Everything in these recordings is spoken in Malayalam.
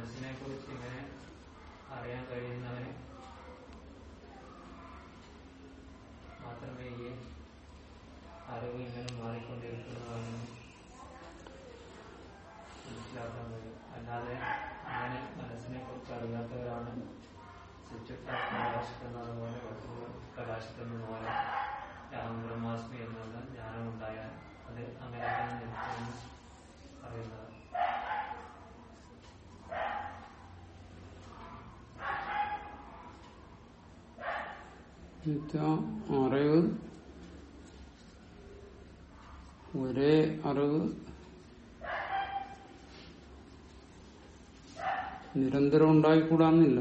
മനസ്സിനെ കുറിച്ച് ഇങ്ങനെ അറിയാൻ കഴിയുന്നവന് മാത്രമേ ഈ അറിവ് ഇങ്ങനെ മാറിക്കൊണ്ടിരിക്കുന്നതാണെന്ന് മനസ്സിലാക്കാൻ കഴിയും അല്ലാതെ അങ്ങനെ മനസ്സിനെ കുറിച്ച് അറിയാത്തവരാണ് സ്വിച്ചിട്ട പ്രകാശിക്കുന്നത് പോലെ വസ്തുക്കൾ പ്രകാശിക്കുന്നത് പോലെ രാമ ബ്രഹ്മാസ്മി എന്നുള്ള ജ്ഞാനം ഉണ്ടായാൽ അത് അങ്ങനെ തന്നെ നിൽക്കുമെന്ന് പറയുന്നത് എന്നുവെച്ചാ അറിവ് ഒരേ അറിവ് നിരന്തരം ഉണ്ടായിക്കൂടാന്നില്ല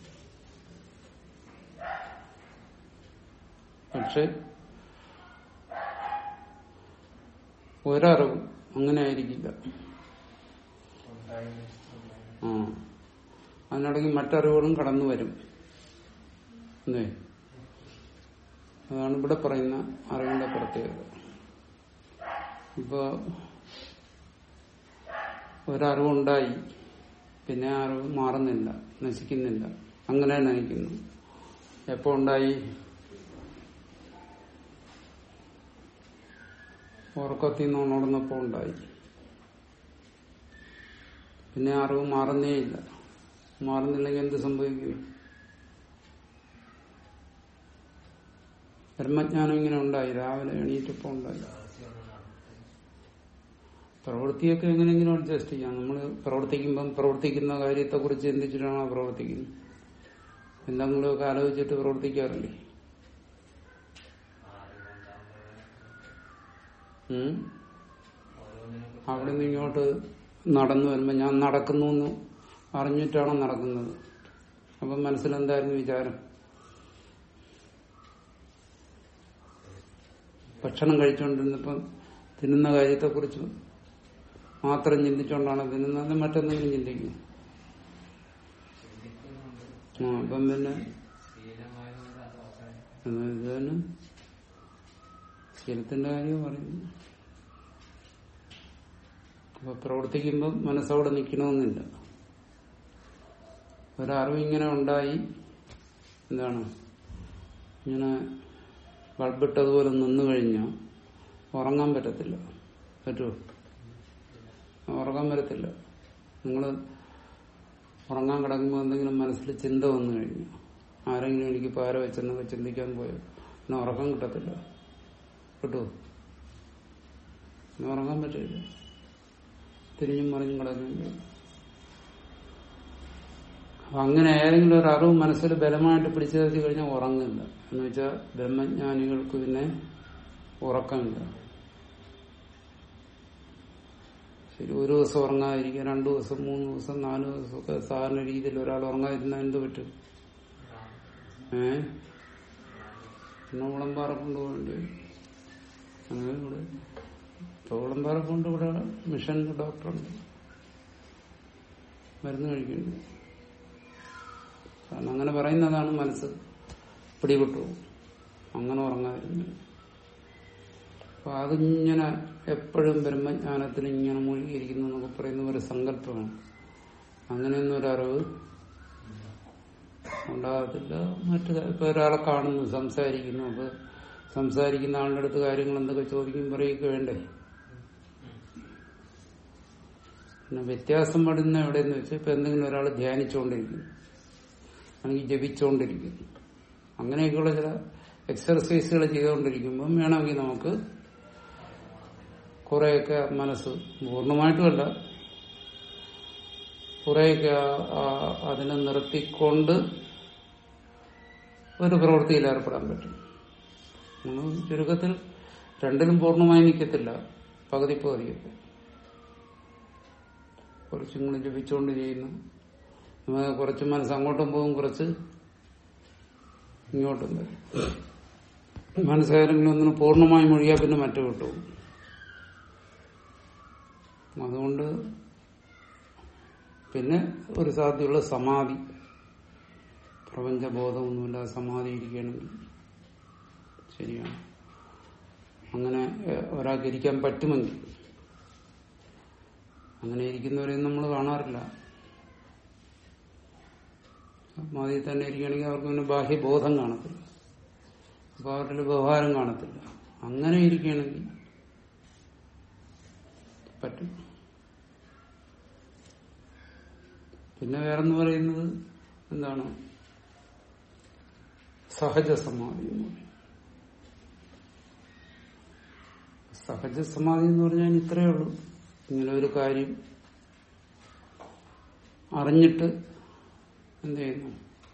പക്ഷെ ഒരറിവ് അങ്ങനെ ആയിരിക്കില്ല ഉണ്ടായി ഉണ്ടായി ആ അതിനിടയ്ക്ക് മറ്ററിവുകളും കടന്നു വരും അല്ലേ അതാണ് ഇവിടെ പറയുന്ന അറിവിന്റെ പ്രത്യേകത ഇപ്പൊ ഒരറിവുണ്ടായി പിന്നെ ആ അറിവ് മാറുന്നില്ല നശിക്കുന്നില്ല അങ്ങനെ നയിക്കുന്നു എപ്പോ ഉണ്ടായി ഉറക്കത്തിൽ നിന്ന് ഉണർന്നപ്പോ ഉണ്ടായി പിന്നെ ആ അറിവ് മാറുന്നേയില്ല മാറുന്നില്ലെങ്കിൽ എന്ത് സംഭവിക്കും ബ്രഹ്മജ്ഞാനം ഇങ്ങനെ ഉണ്ടായി രാവിലെ എണീറ്റപ്പോ ഉണ്ടായി പ്രവൃത്തിയൊക്കെ എങ്ങനെയെങ്കിലും അഡ്ജസ്റ്റ് ചെയ്യാം നമ്മൾ പ്രവർത്തിക്കുമ്പം പ്രവർത്തിക്കുന്ന കാര്യത്തെക്കുറിച്ച് ചിന്തിച്ചിട്ടാണോ പ്രവർത്തിക്കുന്നത് എന്തെങ്കിലുമൊക്കെ ആലോചിച്ചിട്ട് പ്രവർത്തിക്കാറില്ലേ ഉം? അവിടെ നിന്ന് ഇങ്ങോട്ട് നടന്നു വരുമ്പോ ഞാൻ നടക്കുന്നു എന്ന് അറിഞ്ഞിട്ടാണോ നടക്കുന്നത് അപ്പം മനസ്സിലെന്തായിരുന്നു വിചാരം ഭക്ഷണം കഴിച്ചുകൊണ്ടിരുന്നപ്പം തിന്നുന്ന കാര്യത്തെക്കുറിച്ച് മാത്രം ചിന്തിച്ചുകൊണ്ടാണ് തിന്നുന്നത് മറ്റെന്തെങ്കിലും ചിന്തിക്കും ചിന്തിക്കുന്നുണ്ട് ആ അപ്പം പിന്നെ ശീലമായതുകൊണ്ട് അത് അവസാനം എന്നാ ഇത് തന്നെ ശീലത്തിന്റെ കാര്യം പറയുന്നു അപ്പൊ പ്രവർത്തിക്കുമ്പോൾ മനസ്സവിടെ നിൽക്കണമെന്നില്ല ഒരറിവ് ഇങ്ങനെ ഉണ്ടായി എന്താണ് ഇങ്ങനെ ബൾബിട്ടതുപോലെ നിന്നു കഴിഞ്ഞാൽ ഉറങ്ങാൻ പറ്റത്തില്ല പറ്റുമോ ഉറങ്ങാൻ പറ്റത്തില്ല നിങ്ങൾ ഉറങ്ങാൻ കിടക്കുമ്പോൾ എന്തെങ്കിലും മനസ്സിൽ ചിന്ത വന്നു കഴിഞ്ഞു ആരെങ്കിലും എനിക്ക് പാര വെച്ചെന്നൊക്കെ ചിന്തിക്കാൻ പോയോ പിന്നെ ഉറക്കം കിട്ടത്തില്ല കിട്ടുമോ പിന്നെ ഉറങ്ങാൻ പറ്റില്ല തിരിഞ്ഞും മറിഞ്ഞും കിടക്കുന്നു അപ്പൊ അങ്ങനെ ഏതെങ്കിലും ഒരു അറിവ് മനസ്സിൽ ബലമായിട്ട് പിടിച്ചു നിർത്തി കഴിഞ്ഞാൽ ഉറങ്ങില്ല എന്ന് വെച്ചാൽ ബ്രഹ്മജ്ഞാനികൾക്ക് പിന്നെ ഉറക്കമില്ല ശരി ഒരു ദിവസം ഉറങ്ങാതിരിക്കുക രണ്ടു ദിവസം മൂന്ന് ദിവസം നാല് ദിവസമൊക്കെ സാധാരണ രീതിയിൽ ഒരാൾ ഉറങ്ങാതിരുന്നാൽ എന്ത് പറ്റും ഏ പിന്നെ ഉളമ്പാറ കൊണ്ടുപോകേണ്ടി വരും അങ്ങനെ ഇവിടെ ഇപ്പൊ ഉളമ്പാറ കൊണ്ട് ഇവിടെ മിഷൻ ഡോക്ടറുണ്ട് മരുന്ന് കഴിക്കേണ്ടി വരും. കാരണം അങ്ങനെ പറയുന്നതാണ് മനസ്സ് പിടിപെട്ടു പോകും. അങ്ങനെ ഉറങ്ങാതിരുന്നു അപ്പൊ അതിങ്ങനെ എപ്പോഴും ബ്രഹ്മജ്ഞാനത്തിൽ ഇങ്ങനെ മുഴുകിയിരിക്കുന്നു എന്നൊക്കെ പറയുന്ന ഒരു സങ്കല്പമാണ് അങ്ങനെയൊന്നും ഒരറിവ് ഉണ്ടാകത്തില്ല മറ്റു ഇപ്പൊ ഒരാളെ കാണുന്നു സംസാരിക്കുന്നു അപ്പൊ സംസാരിക്കുന്ന ആളുടെ അടുത്ത് കാര്യങ്ങൾ എന്തൊക്കെ ചോദിക്കും പറയുക വേണ്ടേ പിന്നെ വ്യത്യാസം പെടുന്ന എവിടെയെന്ന് വെച്ചാൽ ഇപ്പൊ എന്തെങ്കിലും ഒരാൾ ധ്യാനിച്ചുകൊണ്ടിരിക്കുന്നു അല്ലെങ്കിൽ ജപിച്ചുകൊണ്ടിരിക്കുന്നു അങ്ങനെയൊക്കെയുള്ള ചില എക്സർസൈസുകൾ ചെയ്തുകൊണ്ടിരിക്കുമ്പം വേണമെങ്കിൽ നമുക്ക് കുറെയൊക്കെ മനസ്സ് പൂർണ്ണമായിട്ടുമല്ല കുറെയൊക്കെ ആ- ആ- അതിനെ നിർത്തിക്കൊണ്ട് ഒരു പ്രവൃത്തിയിൽ ഏർപ്പെടാൻ പറ്റും നമ്മൾ ചുരുക്കത്തിൽ രണ്ടിലും പൂർണ്ണമായി നിൽക്കത്തില്ല പകുതി പകുതിയൊക്കെ കുറച്ചും കൂടി ജപിച്ചുകൊണ്ട് ചെയ്യുന്നു നമ്മൾ കുറച്ച് മനസ്സ് അങ്ങോട്ടും പോകും കുറച്ച് ഇങ്ങോട്ടും വരും മനസ്സേരെങ്കിലും ഒന്നിന് പൂർണ്ണമായി മൊഴിയാൽ പിന്നെ മറ്റു കിട്ടും അതുകൊണ്ട് പിന്നെ ഒരു സാധ്യതയുള്ള സമാധി പ്രപഞ്ചബോധമൊന്നുമില്ല സമാധി ഇരിക്കുകയാണെങ്കിൽ ശരിയാണ് അങ്ങനെ ഏഹ്, ഒരാൾക്ക് ഇരിക്കാൻ പറ്റുമെങ്കിൽ അങ്ങനെ ഇരിക്കുന്നവരെയും നമ്മൾ കാണാറില്ല സമാധിയിൽ തന്നെ ഇരിക്കുകയാണെങ്കിൽ അവർക്ക് പിന്നെ ബാഹ്യബോധം കാണത്തില്ല അപ്പൊ അവരുടെ വ്യവഹാരം കാണത്തില്ല അങ്ങനെ ഇരിക്കുകയാണെങ്കിൽ പറ്റും പിന്നെ വേറെന്ന് പറയുന്നത് എന്താണ് സഹജ സമാധി എന്ന് പറയും സഹജ സമാധി എന്ന് പറഞ്ഞാൽ ഇത്രയേ ഉള്ളൂ ഇങ്ങനെ ഒരു കാര്യം അറിഞ്ഞിട്ട് എന്ത് ചെയ്യുന്നു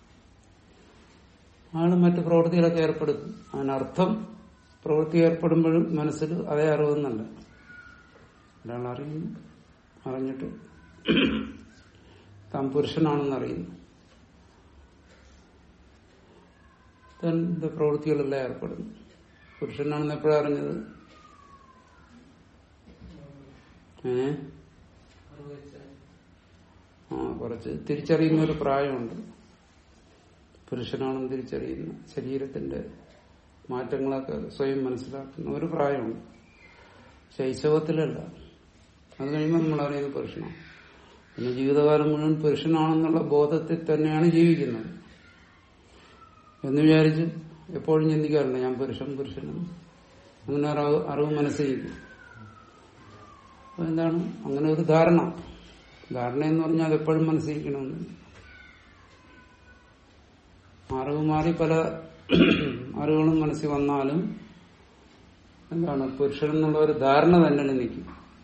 ആണ് മറ്റു പ്രവൃത്തികളൊക്കെ ഏർപ്പെടുത്തും അതിനർത്ഥം പ്രവൃത്തി ഏർപ്പെടുമ്പോഴും മനസ്സിൽ അതേ അറിവെന്നല്ല ഒരാൾ അറിയുന്നു അറിഞ്ഞിട്ട് താൻ പുരുഷനാണെന്ന് അറിയുന്നു തന്റെ പ്രവൃത്തികളെല്ലാം ഏർപ്പെടുന്നു പുരുഷനാണെന്ന് എപ്പോഴാണ് അറിഞ്ഞത് ഏ ആ കുറച്ച് തിരിച്ചറിയുന്ന ഒരു പ്രായമുണ്ട് പുരുഷനാണെന്ന് തിരിച്ചറിയുന്ന ശരീരത്തിന്റെ മാറ്റങ്ങളൊക്കെ സ്വയം മനസ്സിലാക്കുന്ന ഒരു പ്രായമുണ്ട് ശൈശവത്തിലല്ല അത് കഴിയുമ്പോൾ നമ്മൾ അറിയുന്നത് പുരുഷനാണ് പിന്നെ ജീവിതകാലം മുഴുവൻ പുരുഷനാണെന്നുള്ള ബോധത്തിൽ തന്നെയാണ് ജീവിക്കുന്നത് എന്ന് വിചാരിച്ച് എപ്പോഴും ചിന്തിക്കാറുണ്ട് ഞാൻ പുരുഷൻ പുരുഷനും അങ്ങനെ അറിവ് അറിവ് മനസ്സിലിരിക്കും അപ്പൊ എന്താണ് അങ്ങനെ ഒരു ധാരണ ധാരണ എന്ന് പറഞ്ഞാൽ അത് എപ്പോഴും മനസ്സിലിരിക്കണമെന്ന് അറിവ് മാറി പല അറിവുകളും മനസ്സിൽ വന്നാലും എന്താണ് പുരുഷൻ എന്നുള്ള ഒരു ധാരണ തന്നെ നിൽക്കും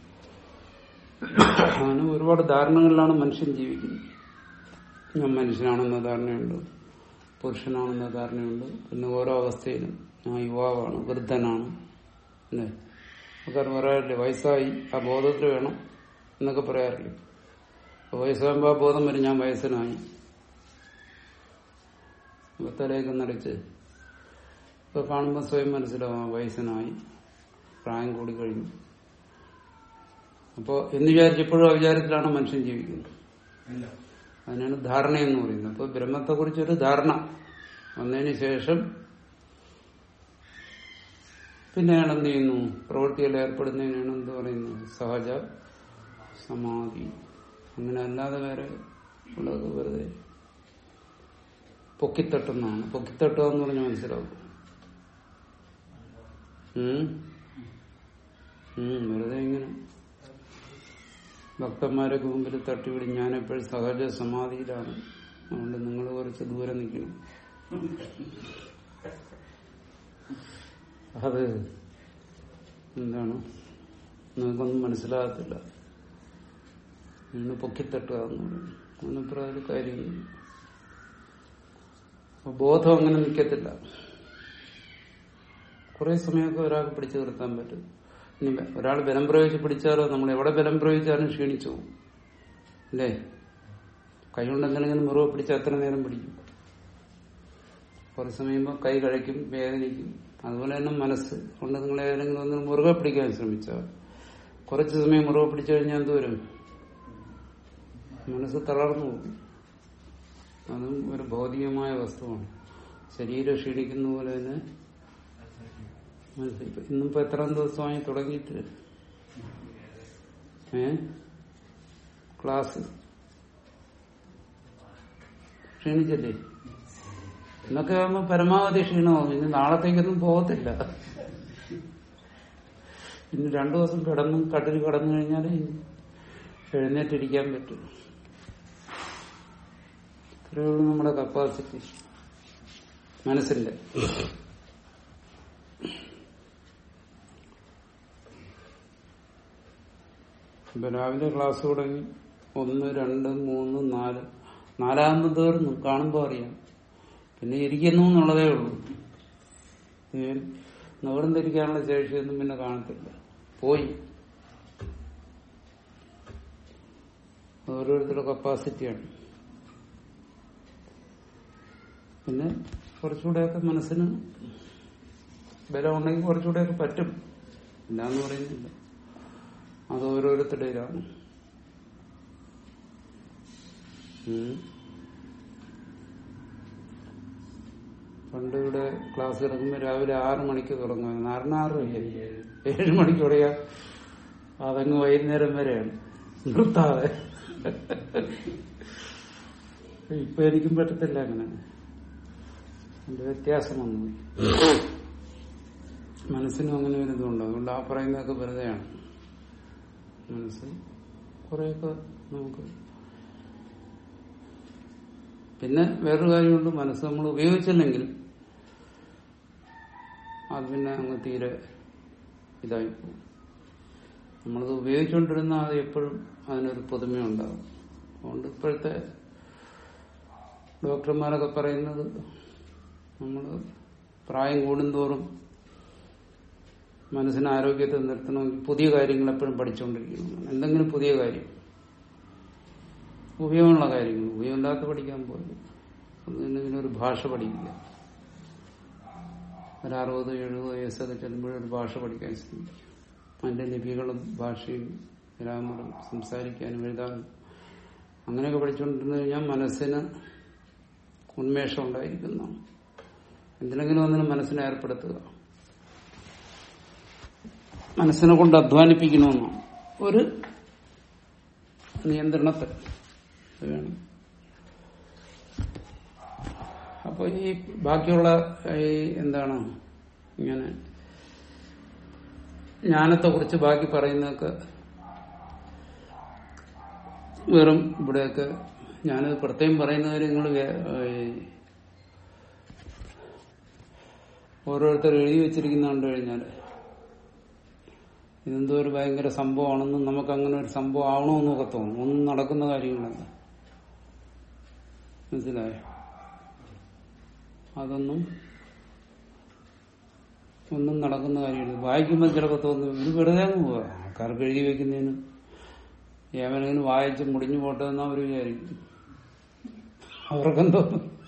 അങ്ങനെ ഒരുപാട് ധാരണകളിലാണ് മനുഷ്യൻ ജീവിക്കുന്നത് ഞാൻ മനുഷ്യനാണെന്ന ധാരണയുണ്ട് പുരുഷനാണെന്ന ധാരണയുണ്ട് പിന്നെ ഓരോ അവസ്ഥയിലും ഞാൻ യുവാവാണ് വൃദ്ധനാണ് അല്ലേ ഒക്കെ പറയാറില്ലേ വയസ്സായി ആ ബോധത്തിൽ വേണം എന്നൊക്കെ പറയാറില്ലേ അപ്പൊ വയസ്സാകുമ്പോൾ ആ ബോധം വരും ഞാൻ വയസ്സനായി തലയൊക്കെ നടിച്ച് ഇപ്പൊ കാണുമ്പോൾ സ്വയം മനസ്സിലാവും ആ വയസ്സനായി പ്രായം കൂടി കഴിഞ്ഞു അപ്പോ എന്ന് വിചാരിച്ചപ്പോഴും ആ വിചാരത്തിലാണ് മനുഷ്യൻ ജീവിക്കുന്നത് അതിനാണ് ധാരണ എന്ന് പറയുന്നത് അപ്പൊ ബ്രഹ്മത്തെ കുറിച്ചൊരു ധാരണ വന്നതിന് ശേഷം പിന്നെ അയാൾ എന്ത് ചെയ്യുന്നു പ്രവൃത്തിയിൽ ഏർപ്പെടുന്നതിനാണ് എന്ത് പറയുന്നത് സഹജ സമാധി അങ്ങനെ അല്ലാതെ വേറെ ഉള്ളത് വെറുതെ പൊക്കിത്തട്ടുന്നതാണ് പൊക്കിത്തട്ടുക എന്ന് പറഞ്ഞാൽ മനസ്സിലാവും ഉം? ഉം, വെറുതെ ഇങ്ങനെ ഭക്തന്മാരൊക്കെ മുമ്പിൽ തട്ടിവിടി ഞാനെപ്പോഴും സഹജ സമാധിയിലാണ് അതുകൊണ്ട് നിങ്ങൾ കുറച്ച് ദൂരെ നിൽക്കണം അത് എന്താണ് നിങ്ങൾക്കൊന്നും മനസ്സിലാകത്തില്ല നിന്ന് പൊക്കിത്തട്ടുക എന്ന് പറയും അതിനപ്പുറം അതിൽ കാര്യമൊന്നും അപ്പൊ ബോധം അങ്ങനെ നിൽക്കത്തില്ല കുറെ സമയമൊക്കെ ഒരാൾക്ക് പിടിച്ചു നിർത്താൻ പറ്റും ഇനി ഒരാൾ ബലം പ്രയോഗിച്ച് പിടിച്ചാലോ നമ്മൾ എവിടെ ബലം പ്രയോഗിച്ചാലും ക്ഷീണിച്ചു പോകും അല്ലേ കൈകൊണ്ട് എന്തെങ്കിലും മുറിവ് പിടിച്ചാൽ എത്ര നേരം പിടിക്കും കുറച്ച് സമയം കൈ കഴിക്കും വേദനിക്കും അതുപോലെ തന്നെ മനസ്സ് കൊണ്ട് നിങ്ങൾ ഏതെങ്കിലും ഒന്ന് മുറുകെ പിടിക്കാൻ ശ്രമിച്ചാൽ കുറച്ച് സമയം മുറുകെ പിടിച്ചു കഴിഞ്ഞാൽ എന്തോരും മനസ്സ് തളർന്നു പോകും അതും ഒരു ഭൗതികമായ വസ്തുവാണ് ശരീരം ക്ഷീണിക്കുന്ന പോലെ തന്നെ മനസ്സിൽ ഇന്നിപ്പോ എത്ര ദിവസമായി തുടങ്ങിയിട്ട് ഏ ക്ലാസ് ക്ഷീണിച്ചല്ലേ ഇന്നൊക്കെ ആകുമ്പോ പരമാവധി ക്ഷീണമാകും ഇനി നാളത്തേക്കൊന്നും പോകത്തില്ല ഇനി രണ്ടു ദിവസം കിടന്നും കട്ടിൽ കിടന്നു കഴിഞ്ഞാൽ എഴുന്നേറ്റിരിക്കാൻ പറ്റും ഇത്രയേ ഉള്ളൂ നമ്മുടെ കപ്പാസിറ്റി മനസ്സിന്റെ ഇപ്പൊ രാവിലെ ക്ലാസ് തുടങ്ങി ഒന്ന് രണ്ട് മൂന്ന് നാല് നാലാമത് തീർന്നു കാണുമ്പോ അറിയാം പിന്നെ ഇരിക്കുന്നു എന്നുള്ളതേ ഉള്ളൂ ഞാൻ നിവർന്നിരിക്കാനുള്ള ശേഷിയൊന്നും പിന്നെ കാണത്തില്ല പോയി ഓരോരുത്തരുടെ കപ്പാസിറ്റിയാണ് പിന്നെ കുറച്ചുകൂടെയൊക്കെ മനസ്സിന് ബലം ഉണ്ടെങ്കിൽ കുറച്ചുകൂടെയൊക്കെ പറ്റും ഇല്ലാന്ന് പറയുന്നില്ല അത് ഓരോരുത്തരുടെയിലാണ് ഉം. പണ്ട് ഇവിടെ ക്ലാസ് കിടക്കുമ്പോൾ രാവിലെ ആറ് മണിക്ക് തുടങ്ങുമായിരുന്നു ആറിന് ആറ് വയ്യ ഏഴ് മണിക്ക് തുടങ്ങിയ അതങ്ങ് വൈകുന്നേരം വരെയാണ് നിർത്താതെ ഇപ്പൊ എനിക്കും പറ്റത്തില്ല അങ്ങനെ എന്റെ വ്യത്യാസം വന്നു മനസ്സിനും അങ്ങനെ ഒരു ഇതുണ്ട് അതുകൊണ്ട് ആ പറയുന്നതൊക്കെ വെറുതെയാണ് മനസ്സ് കുറെയൊക്കെ നമുക്ക് പിന്നെ വേറൊരു കാര്യമുണ്ട് മനസ്സ് നമ്മൾ ഉപയോഗിച്ചില്ലെങ്കിൽ അത് പിന്നെ അങ്ങ് തീരെ ഇതായി പോകും നമ്മളത് ഉപയോഗിച്ചുകൊണ്ടിരുന്ന അത് എപ്പോഴും അതിനൊരു പുതുമയുണ്ടാകും അതുകൊണ്ട് ഇപ്പോഴത്തെ ഡോക്ടർമാരൊക്കെ പറയുന്നത് നമ്മൾ പ്രായം കൂടുന്തോറും മനസ്സിന് ആരോഗ്യത്തെ നിർത്തണമെങ്കിൽ പുതിയ കാര്യങ്ങൾ എപ്പോഴും പഠിച്ചുകൊണ്ടിരിക്കണം എന്തെങ്കിലും പുതിയ കാര്യം ഉപയോഗമുള്ള കാര്യങ്ങൾ ഉപയോഗമില്ലാത്ത പഠിക്കാൻ പോലും എന്തെങ്കിലും ഒരു ഭാഷ പഠിക്കുക ഒരു അറുപത് എഴുപത് വയസ്സൊക്കെ ചെല്ലുമ്പോഴൊരു ഭാഷ പഠിക്കാൻ ശ്രമിക്കും അതിന്റെ ലിപികളും ഭാഷയും ഗ്രാമറും സംസാരിക്കാനും എഴുതാനും അങ്ങനെയൊക്കെ പഠിച്ചുകൊണ്ടിരുന്നു കഴിഞ്ഞാൽ മനസ്സിന് ഉന്മേഷം ഉണ്ടായിരിക്കുന്നു എന്തിനെങ്കിലും ഒന്നിനും മനസ്സിനെ ഏർപ്പെടുത്തുക മനസ്സിനെ കൊണ്ട് അധ്വാനിപ്പിക്കണമെന്നാണ് ഒരു നിയന്ത്രണത്തെ വേണം അപ്പൊ ഈ ബാക്കിയുള്ള ഈ എന്താണ് ഇങ്ങനെ ജ്ഞാനത്തെ കുറിച്ച് ബാക്കി പറയുന്നതൊക്കെ വെറും ഇവിടെയൊക്കെ ഞാനത് പ്രത്യേകം പറയുന്ന കാര്യം നിങ്ങൾ ഓരോരുത്തർ എഴുതി വെച്ചിരിക്കുന്ന കണ്ടു കഴിഞ്ഞാൽ ഇതെന്തോ ഒരു ഭയങ്കര സംഭവമാണെന്നും നമുക്ക് അങ്ങനെ ഒരു സംഭവം ആവണമെന്നൊക്കെ തോന്നും ഒന്നും നടക്കുന്ന കാര്യങ്ങളല്ല മനസ്സിലായോ അതൊന്നും ഒന്നും നടക്കുന്ന കാര്യമില്ല വായിക്കുമ്പോൾ ചിലപ്പോൾ തോന്നും ഇത് വെറുതെ അങ്ങ് പോവാ ആൾക്കാർക്ക് എഴുതി വെക്കുന്നതിന് ഏവനെങ്കിലും വായിച്ച് മുടിഞ്ഞു പോട്ടെ എന്ന് അവർ വിചാരിക്കും അവർക്കെന്തോ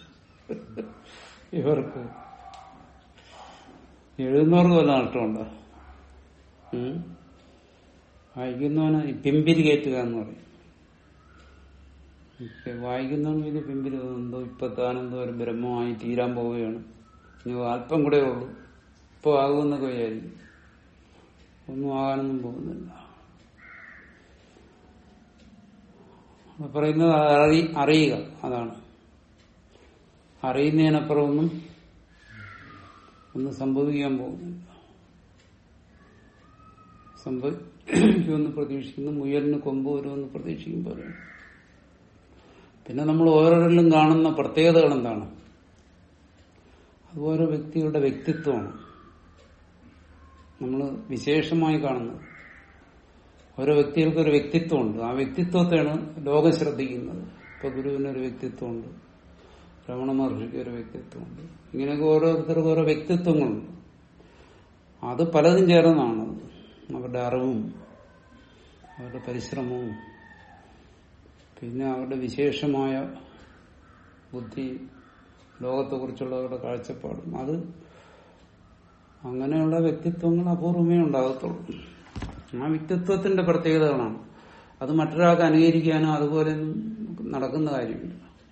ഇവർക്ക് എഴുതുന്നവർക്ക് വല്ല നഷ്ടമുണ്ടോ ഉം? വായിക്കുന്നവന് ഈ പിമ്പിരി കയറ്റുക എന്ന് പറയും ഇപ്പൊ വായിക്കുന്നവന് ഇത് പിമ്പിരി എന്തോ ഇപ്പൊ താനെന്തോ ഒരു ബ്രഹ്മമായി തീരാൻ പോവുകയാണ് ഇനി അല്പം കൂടെ ഉള്ളൂ ഇപ്പൊ ആകുമെന്നൊക്കെ വിചാരിക്കും ഒന്നും ആകാനൊന്നും പോകുന്നില്ല അപ്പൊ പറയുന്നത് അറി അറിയുക അതാണ് അറിയുന്നതിനപ്പുറം ഒന്നും ഒന്നും സംഭവിക്കാൻ പോകുന്നില്ല സംഭവിക്കുമെന്ന് പ്രതീക്ഷിക്കുന്നു മുയലിന് കൊമ്പ് വരുമെന്ന് പ്രതീക്ഷിക്കും പറയും പിന്നെ നമ്മൾ ഓരോരിലും കാണുന്ന പ്രത്യേകതകൾ എന്താണ് അത് ഓരോ വ്യക്തികളുടെ വ്യക്തിത്വമാണ് നമ്മൾ വിശേഷമായി കാണുന്നത് ഓരോ വ്യക്തികൾക്ക് ഒരു വ്യക്തിത്വമുണ്ട് ആ വ്യക്തിത്വത്തെയാണ് ലോകം ശ്രദ്ധിക്കുന്നത് ഇപ്പൊ ഗുരുവിനൊരു വ്യക്തിത്വമുണ്ട് രമണ മഹർഷിക്ക് ഒരു വ്യക്തിത്വമുണ്ട് ഇങ്ങനെയൊക്കെ ഓരോരുത്തർക്കും ഓരോ വ്യക്തിത്വങ്ങളുണ്ട് അത് പലതും ചേർന്നതാണ് അവരുടെ അറിവും അവരുടെ പരിശ്രമവും പിന്നെ അവരുടെ വിശേഷമായ ബുദ്ധി ലോകത്തെക്കുറിച്ചുള്ള അവരുടെ കാഴ്ചപ്പാടും അത് അങ്ങനെയുള്ള വ്യക്തിത്വങ്ങൾ അപൂർവമേ ഉണ്ടാകത്തുള്ളൂ ആ വ്യക്തിത്വത്തിന്റെ പ്രത്യേകതകളാണ് അത് മറ്റൊരാൾക്ക് അനുകരിക്കാനോ അതുപോലെ നടക്കുന്ന കാര്യമില്ല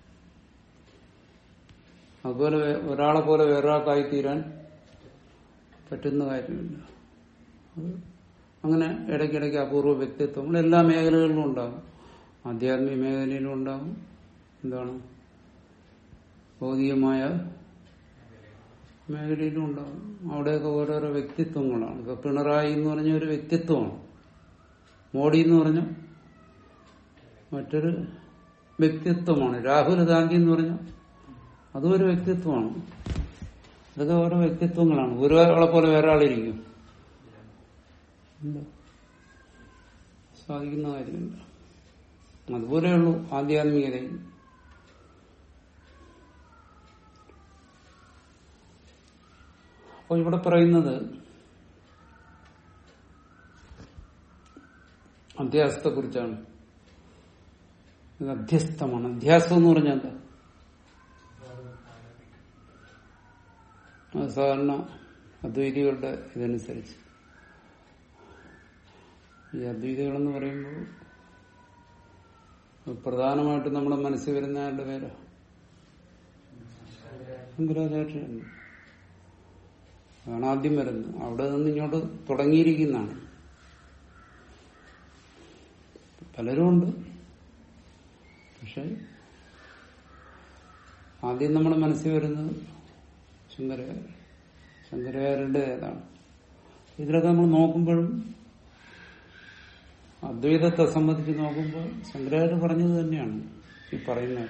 അതുപോലെ വേ- ഒരാളെ പോലെ വേറൊരാൾക്കായി തീരാൻ പറ്റുന്ന കാര്യമില്ല അത് അങ്ങനെ ഇടയ്ക്കിടയ്ക്ക് അപൂർവ വ്യക്തിത്വങ്ങൾ എല്ലാ മേഖലകളിലും ഉണ്ടാകും ആധ്യാത്മിക മേഖലയിലും ഉണ്ടാകും എന്താണ് ഭൗതികമായ മേഖലയിലും ഉണ്ടാകും അവിടെയൊക്കെ ഓരോരോ വ്യക്തിത്വങ്ങളാണ് ഇപ്പൊ പിണറായി എന്ന് പറഞ്ഞ ഒരു വ്യക്തിത്വമാണ് മോഡി എന്ന് പറഞ്ഞ മറ്റൊരു വ്യക്തിത്വമാണ് രാഹുൽ ഗാന്ധി എന്ന് പറഞ്ഞ അതും ഒരു വ്യക്തിത്വമാണ് ഇതൊക്കെ ഓരോ വ്യക്തിത്വങ്ങളാണ് ഒരാളെ പോലെ വേറെ ആളിരിക്കും ഇല്ല. സാധിക്കുന്ന കാര്യമില്ല അതുപോലെയുള്ളൂ ആധ്യാത്മികതയും അപ്പോൾ ഇവിടെ പറയുന്നത് അധ്യാസത്തെ കുറിച്ചാണ് ഇത് അധ്യസ്ഥമാണ് അധ്യാസം എന്ന് പറഞ്ഞാൽ എന്താ അത് സാധാരണ അദ്വൈതികളുടെ ഇതനുസരിച്ച് ഈ അദ്വൈതികളെന്ന് പറയുമ്പോൾ പ്രധാനമായിട്ടും നമ്മുടെ മനസ്സിൽ വരുന്ന ആളുടെ പേരാ ശങ്കരാചാര്യൻ അതാണ് ആദ്യം വരുന്നത് അവിടെ നിന്ന് ഇങ്ങോട്ട് തുടങ്ങിയിരിക്കുന്നതാണ് പലരും ഉണ്ട് പക്ഷെ ആദ്യം നമ്മുടെ മനസ്സിൽ വരുന്നത് ശങ്കരാചാര്യ ശങ്കരാചാര്യരുടെ ഏതാണ് ഇതിലൊക്കെ നമ്മൾ നോക്കുമ്പോഴും അദ്വൈതത്തെ സംബന്ധിച്ച് നോക്കുമ്പോൾ ശങ്കരാചാര്യ പറഞ്ഞത് തന്നെയാണ് ഈ പറയുന്നത്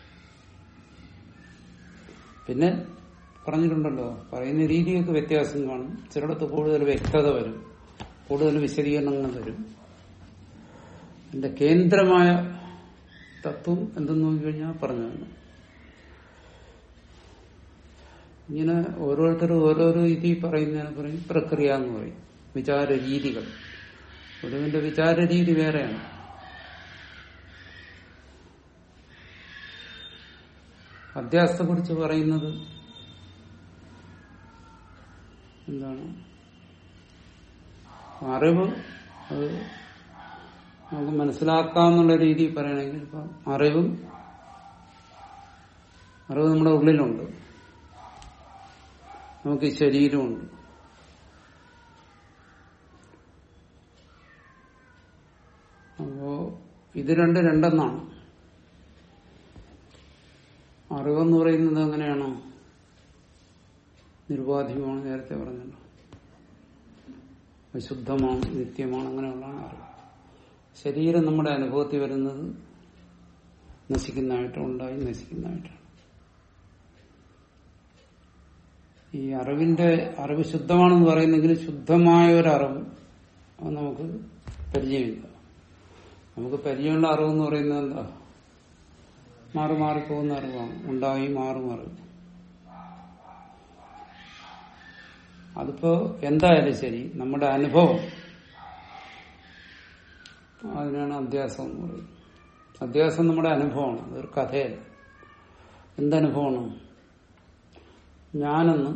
പിന്നെ പറഞ്ഞിട്ടുണ്ടല്ലോ പറയുന്ന രീതിയൊക്കെ വ്യത്യാസം കാണും ചിലയിടത്ത് കൂടുതൽ വ്യക്തത വരും കൂടുതൽ വിശദീകരണങ്ങൾ വരും എന്റെ കേന്ദ്രമായ തത്വം എന്തെന്ന് നോക്കിക്കഴിഞ്ഞാൽ പറഞ്ഞു തന്നെ ഇങ്ങനെ ഓരോരുത്തരും ഓരോരോ രീതി പറയുന്നതിനെ പറയും പ്രക്രിയ എന്ന് പറയും വിചാര രീതികൾ ഒരുവിന്റെ വിചാര രീതി വേറെയാണ് അധ്യാസത്തെ കുറിച്ച് പറയുന്നത് എന്താണ് അറിവ് അത് നമുക്ക് മനസ്സിലാക്കാന്നുള്ള രീതിയിൽ പറയണമെങ്കിൽ ഇപ്പൊ അറിവും അറിവ് നമ്മുടെ ഉള്ളിലുണ്ട് നമുക്ക് ഈ ശരീരമുണ്ട് അപ്പോ ഇത് രണ്ട് രണ്ടെന്നാണ് അറിവെന്ന് പറയുന്നത് എങ്ങനെയാണോ നിരുപാധികമാണ് നേരത്തെ പറഞ്ഞല്ലോ ശുദ്ധമാണ് നിത്യമാണ് അങ്ങനെയുള്ളതാണ് അറിവ് ശരീരം നമ്മുടെ അനുഭവത്തിൽ വരുന്നത് നശിക്കുന്നതായിട്ട് ഉണ്ടായി നശിക്കുന്നതായിട്ടാണ് ഈ അറിവിന്റെ അറിവ് ശുദ്ധമാണെന്ന് പറയുന്നെങ്കിൽ ശുദ്ധമായ ഒരു അറിവ് അത് നമുക്ക് പരിചയമില്ല നമുക്ക് പരിചയമുള്ള അറിവ് എന്ന് പറയുന്നത് എന്താ മാറി മാറിപ്പോകുന്ന അറിവാണ് ഉണ്ടായി മാറും അറിവ് അതിപ്പോ എന്തായാലും ശരി നമ്മുടെ അനുഭവം അതിനാണ് അധ്യാസം എന്ന് പറയുന്നത് അധ്യാസം നമ്മുടെ അനുഭവമാണ് അതൊരു കഥയല്ല എന്തനുഭവമാണ് ഞാനെന്ന്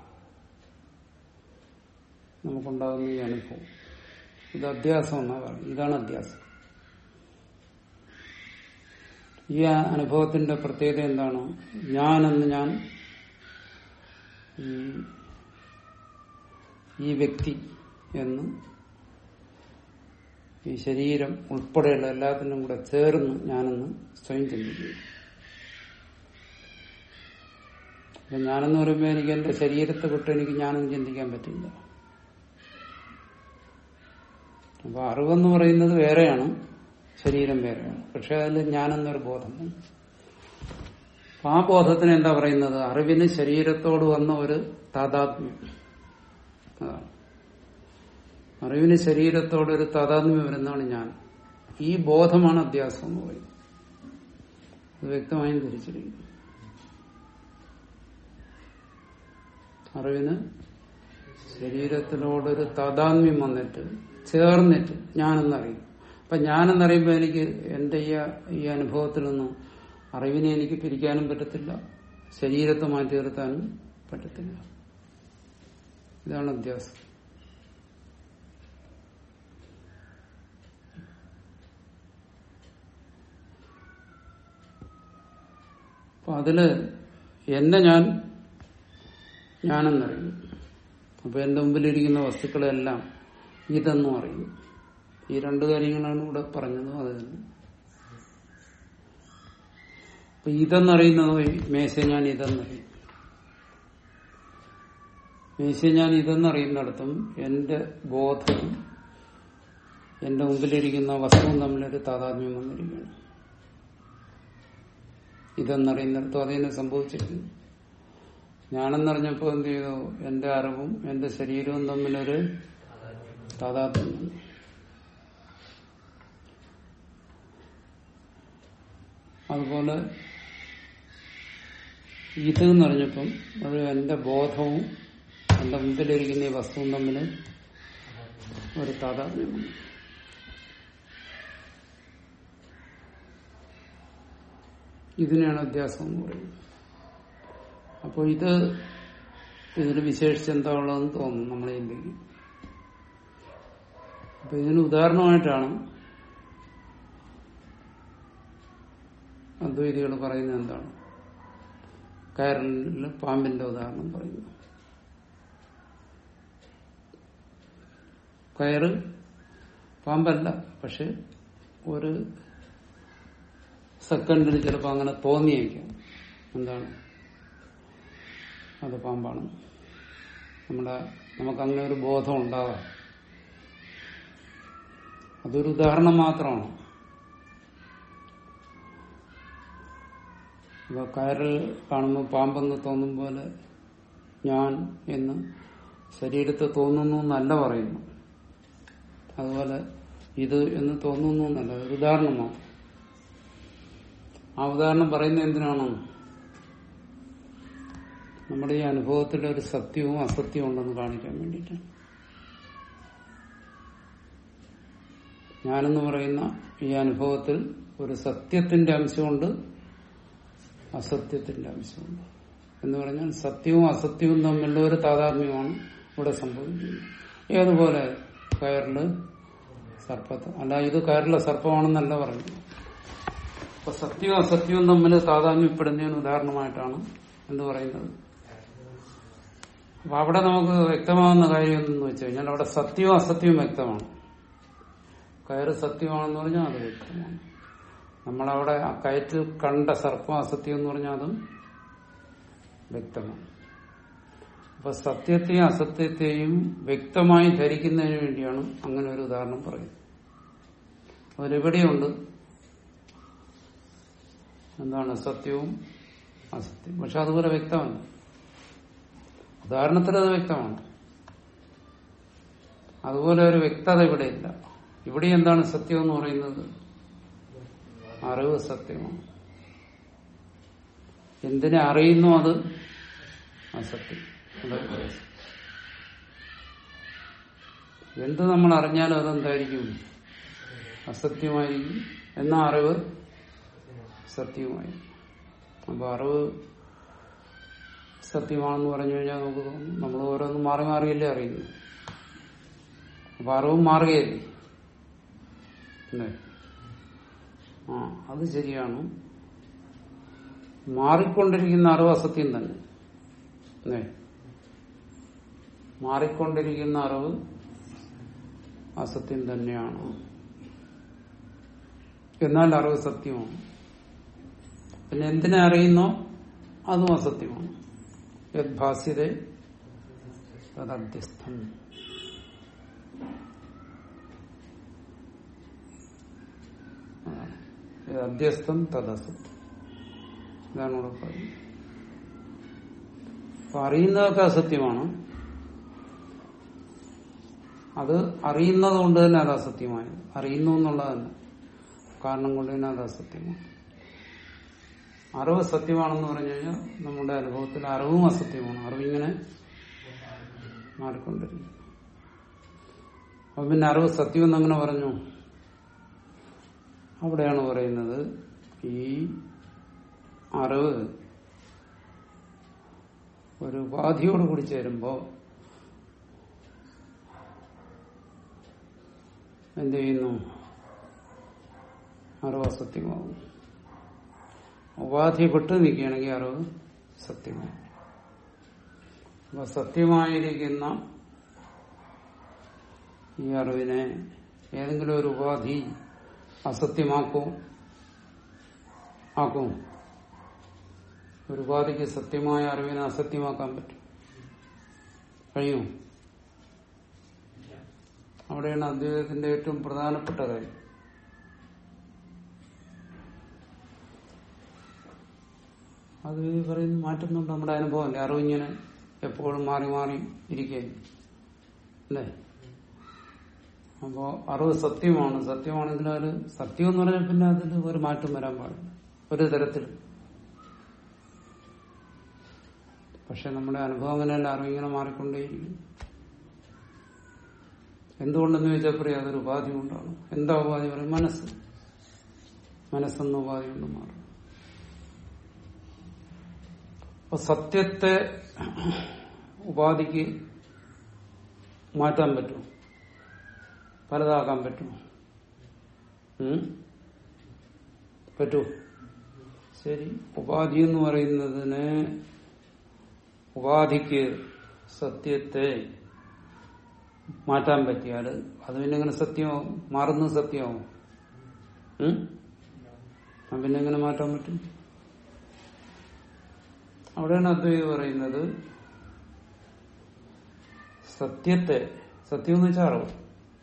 നമുക്കുണ്ടാകുന്ന ഈ അനുഭവം ഇത് അധ്യാസം എന്നാ പറയുന്നത് ഇതാണ് അധ്യാസം ഈ അനുഭവത്തിന്റെ പ്രത്യേകത എന്താണ് ഞാനെന്ന് ഞാൻ ഈ ഈ വ്യക്തി എന്ന് ഈ ശരീരം ഉൾപ്പെടെയുള്ള എല്ലാത്തിനും കൂടെ ചേർന്ന് ഞാനെന്ന് സ്വയം ചിന്തിക്കുന്നു അപ്പൊ ഞാനെന്ന് പറയുമ്പോൾ എനിക്ക് എന്റെ ശരീരത്തെ വിട്ട് എനിക്ക് ഞാനെന്ന് ചിന്തിക്കാൻ പറ്റില്ല അപ്പൊ അറിവെന്ന് പറയുന്നത് വേറെയാണ് ശരീരം വേറെയാണ് പക്ഷെ അതിൽ ഞാനെന്നൊരു ബോധം അപ്പൊ ആ ബോധത്തിന് എന്താ പറയുന്നത് അറിവിന് ശരീരത്തോട് വന്ന ഒരു താതാത്മ്യം അതാണ് അറിവിന് ശരീരത്തോടൊരു താതാത്മ്യം വരുന്നതാണ് ഞാൻ ഈ ബോധമാണ് അധ്യാസം എന്ന് പറയുന്നത് അത് വ്യക്തമായും തിരിച്ചിരിക്കുന്നു അറിവിന് ശരീരത്തിനോടൊരു താതാത്മ്യം വന്നിട്ട് ചേർന്നിട്ട് ഞാനെന്നറിയും അപ്പൊ ഞാനെന്നറിയുമ്പോൾ എനിക്ക് എന്റെ ഈ ഈ അനുഭവത്തിൽ നിന്നും അറിവിനെ എനിക്ക് പിരിക്കാനും പറ്റത്തില്ല ശരീരത്തെ മാറ്റി നിർത്താനും പറ്റത്തില്ല ഇതാണ് അധ്യാസം അപ്പൊ അതില് എന്നെ ഞാൻ ഞാനെന്നറിയും അപ്പൊ എന്റെ മുമ്പിലിരിക്കുന്ന വസ്തുക്കളെല്ലാം ഇതെന്നും അറിയും ഈ രണ്ടു കാര്യങ്ങളാണ് ഇവിടെ പറഞ്ഞത് അത് തന്നെ അപ്പൊ ഇതെന്നറിയുന്നത് മേശ ഞാൻ ഇതെന്നറിയും മേശ ഞാൻ ഇതെന്നറിയുന്നിടത്തും എന്റെ ബോധവും എന്റെ മുമ്പിലിരിക്കുന്ന വസ്തുവും തമ്മിലൊരു താതാത്മ്യം വന്നിരിക്കുകയാണ് ഇതെന്നറിയുന്നിടത്തും അതിനെ സംഭവിച്ചിരിക്കുന്നു ഞാനെന്നറിഞ്ഞപ്പോ എന്ത് ചെയ്തു എന്റെ അറിവും എന്റെ ശരീരവും തമ്മിലൊരു താതാത്മ്യം അതുപോലെ ഇത് എന്നറിഞ്ഞപ്പം അത് എന്റെ ബോധവും എന്റെ മുമ്പിലിരിക്കുന്ന ഈ വസ്തുവും തമ്മിൽ ഒരു താതാത്മ്യമാണ് ഇതിനെയാണ് അധ്യാസം എന്ന് പറയുന്നത് അപ്പോൾ ഇത് ഇതിന് വിശേഷിച്ച് എന്താ ഉള്ളതെന്ന് തോന്നുന്നു നമ്മളെ ചിന്തിക്കും അപ്പൊ ഇതിന് ഉദാഹരണമായിട്ടാണ് അദ്വൈതികൾ പറയുന്നത് എന്താണ് കയറിൽ പാമ്പിന്റെ ഉദാഹരണം പറയുന്നു കയറ് പാമ്പല്ല പക്ഷെ ഒരു സെക്കൻഡിന് ചിലപ്പോൾ അങ്ങനെ തോന്നിയേക്കാം എന്താണ് അത് പാമ്പാണ് നമ്മുടെ നമുക്ക് അങ്ങനെ ഒരു ബോധം ഉണ്ടാകാം അതൊരു ഉദാഹരണം മാത്രമാണ് ഇപ്പൊ കയറിൽ കാണുമ്പോൾ പാമ്പെന്ന് തോന്നും പോലെ ഞാൻ എന്ന് ശരീരത്തെ തോന്നുന്നു എന്നല്ല പറയുന്നു അതുപോലെ ഇത് എന്ന് തോന്നുന്നു എന്നല്ല ഒരു ഉദാഹരണമാണ് ആ ഉദാഹരണം പറയുന്നത് എന്തിനാണ് നമ്മുടെ ഈ അനുഭവത്തിൽ ഒരു സത്യവും അസത്യവും ഉണ്ടെന്ന് കാണിക്കാൻ വേണ്ടിയിട്ട് ഞാനെന്ന് പറയുന്ന ഈ അനുഭവത്തിൽ ഒരു സത്യത്തിന്റെ അംശമുണ്ട് അസത്യത്തിന്റെ അംശമുണ്ട് എന്ന് പറഞ്ഞാൽ സത്യവും അസത്യവും തമ്മിലുള്ള ഒരു താതാത്മ്യമാണ് ഇവിടെ സംഭവിക്കുന്നത് ഏതുപോലെ കയറില് സർപ്പത്തെ അല്ല ഇത് കയറിലെ സർപ്പമാണെന്നല്ല പറയുന്നത് അപ്പൊ സത്യവും അസത്യവും തമ്മിൽ താതാത്മ്യപ്പെടുന്നതിന് ഉദാഹരണമായിട്ടാണ് എന്ത് പറയുന്നത് അപ്പൊ അവിടെ നമുക്ക് വ്യക്തമാകുന്ന കാര്യം എന്തെന്ന് വെച്ച് കഴിഞ്ഞാൽ അവിടെ സത്യവും അസത്യവും വ്യക്തമാണ് കയറ് സത്യമാണെന്ന് പറഞ്ഞാൽ അത് വ്യക്തമാണ് നമ്മളവിടെ ആ കയറ്റിൽ കണ്ട സർപ്പം അസത്യം എന്ന് പറഞ്ഞാൽ അതും വ്യക്തമാണ് അപ്പൊ സത്യത്തെയും അസത്യത്തെയും വ്യക്തമായി ധരിക്കുന്നതിന് വേണ്ടിയാണ് അങ്ങനെ ഒരു ഉദാഹരണം പറയുന്നത് അവരെവിടെയുണ്ട് എന്താണ് സത്യവും അസത്യം പക്ഷെ അതുപോലെ വ്യക്തമല്ല ഉദാഹരണത്തിൽ അത് വ്യക്തമാണ് അതുപോലെ ഒരു വ്യക്തത ഇവിടെ ഇല്ല ഇവിടെ എന്താണ് സത്യം എന്ന് പറയുന്നത് അറിവ് സത്യമാണ് എന്തിനെ അറിയുന്നു അത് അസത്യം അതാ വ്യത്യാസം. എന്ത് നമ്മൾ അറിഞ്ഞാലും അതെന്തായിരിക്കും അസത്യമായിരിക്കും എന്നാ അറിവ് സത്യവുമായി അപ്പൊ അറിവ് സത്യമാണെന്ന് പറഞ്ഞു കഴിഞ്ഞാൽ നമുക്ക് തോന്നും നമ്മൾ ഓരോന്നും മാറി മാറിയല്ലേ അറിയുന്നു അപ്പൊ അറിവും മാറുകയല്ലേ അല്ലേ ആ അത് ശരിയാണ് മാറിക്കൊണ്ടിരിക്കുന്ന അറിവ് അസത്യം തന്നെ അല്ലേ മാറിക്കൊണ്ടിരിക്കുന്ന അറിവ് അസത്യം തന്നെയാണ് എന്നാൽ അറിവ് സത്യമാണ് പിന്നെ എന്തിനെ അറിയുന്നോ അതും അസത്യമാണ് യദ്ഭാസ്യത തദധ്യസ്ഥം അതാണ്. ഇത് അധ്യസ്ഥം തദസത്യം ഇതാണ് ഇവിടെ പറയുന്നത് അപ്പൊ അറിയുന്നതൊക്കെ അസത്യമാണ് അത് അറിയുന്നത് കൊണ്ട് തന്നെ അത് അസത്യമായത് അറിയുന്നു എന്നുള്ളതല്ല കാരണം കൊണ്ട് തന്നെ അത് അസത്യമാണ് അറിവ് സത്യമാണെന്ന് പറഞ്ഞു കഴിഞ്ഞാൽ നമ്മുടെ അനുഭവത്തിൽ അറിവും അസത്യമാണ് അറിവിങ്ങനെ മാറിക്കൊണ്ടിരിക്കും അപ്പൊ പിന്നെ അറിവ് സത്യം എന്നങ്ങനെ പറഞ്ഞു അവിടെയാണ് പറയുന്നത് ഈ അറിവ് ഒരു ഉപാധിയോട് കൂടി ചേരുമ്പോ എന്ത് ചെയ്യുന്നു അറിവ് അസത്യമാകും ഉപാധി വിട്ടു നിൽക്കുകയാണെങ്കിൽ അറിവ് സത്യമായി അപ്പൊ സത്യമായിരിക്കുന്ന ഈ അറിവിനെ ഏതെങ്കിലും ഒരു ഉപാധി അസത്യമാക്കും ആക്കും ഒരു ഉപാധിക്ക് സത്യമായ അറിവിനെ അസത്യമാക്കാൻ പറ്റും കഴിയും അവിടെയാണ് അദ്വൈതത്തിന്റെ ഏറ്റവും പ്രധാനപ്പെട്ട കാര്യം അത് ഈ പറയുന്ന മാറ്റുന്നുണ്ട് നമ്മുടെ അനുഭവമല്ലേ അറിവിങ്ങനെ എപ്പോഴും മാറി മാറി ഇരിക്കുകയും അല്ലേ അപ്പോ അറിവ് സത്യമാണ് സത്യമാണെങ്കിൽ അത് സത്യം എന്ന് പറഞ്ഞാൽ പിന്നെ അതിൽ ഒരു മാറ്റം വരാൻ പാടില്ല ഒരു തരത്തിൽ പക്ഷെ നമ്മുടെ അനുഭവം അങ്ങനെയല്ല അറിവിങ്ങനെ മാറിക്കൊണ്ടേയിരിക്കും എന്തുകൊണ്ടെന്ന് ചോദിച്ചാൽ പറയാം അതൊരു ഉപാധി കൊണ്ടാണ് എന്താ ഉപാധി പറയും മനസ്സ് മനസ്സെന്ന ഉപാധി കൊണ്ട് മാറും അപ്പൊ സത്യത്തെ ഉപാധിക്ക് മാറ്റാൻ പറ്റും പലതാക്കാൻ പറ്റും പറ്റൂ ശരി ഉപാധി എന്ന് പറയുന്നതിന് ഉപാധിക്ക് സത്യത്തെ മാറ്റാൻ പറ്റിയാൽ അത് പിന്നെ എങ്ങനെ സത്യമാവും മാറുന്നത് സത്യമാവും ഉം? അത് പിന്നെ എങ്ങനെ മാറ്റാൻ പറ്റും അവിടെയാണ് അദ്വൈത് പറയുന്നത് സത്യത്തെ സത്യം എന്ന് വെച്ചാൽ അറിവ്